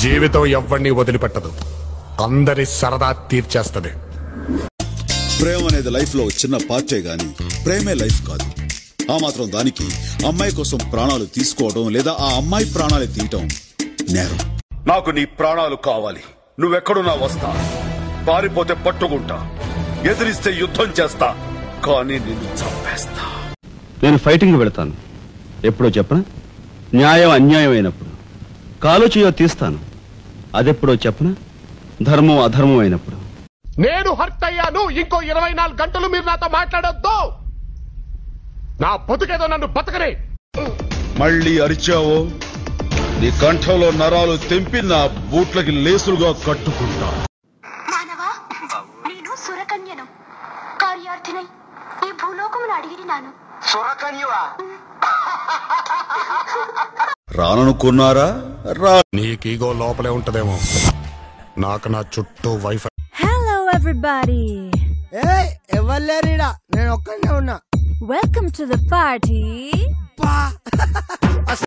జీవితం ఎవ్వడిని వదిలిపెట్టదు అందరి సరదా తీర్చేస్తది ప్రేమ అనేది లైఫ్ లో చిన్న పార్టే గాని ప్రేమే లైఫ్ కాదు ఆ మాత్రం దానికి అమ్మాయి కోసం ప్రాణాలు తీసుకోవడం లేదా ఆ అమ్మాయి ప్రాణాలు తీయటం నేరం నాకు నీ ప్రాణాలు కావాలి నువ్వెక్కడున్నా వస్తా పారిపోతే పట్టుకుంటా ఎదిరిస్తే యుద్ధం చేస్తా కానీ నిన్ను చంపేస్తా నేను ఫైటింగ్ వెళతాను ఎప్పుడో చెప్పనా న్యాయం అన్యాయం అయినప్పుడు కాలు చేయో తీస్తాను అదెప్పుడో చెప్పనా ధర్మం అధర్మం అయినప్పుడు నేను హర్ట్ అయ్యాను ఇంకో ఇరవై నాలుగు గంటలు మీరు నాతో మాట్లాడొద్దు నా బతుకేదో నన్ను బతకనే మళ్ళీ అరిచావో నీ కంఠంలో నరాలు తెంపి నా బూట్లకి లేసులుగా కట్టుకుంటా మానవా నేను సురకన్యను కార్యార్థినై ఈ భూలోకమును అడిగినాను రాననుకున్నారా రా నీకు ఈగో లోపలే ఉంటదేమో నాకు నా చుట్టూ వైఫై Hello, everybody. ఏయ్ ఎవరు లేరీడా నేను ఒక్కనే ఉన్నా Welcome to the party. పా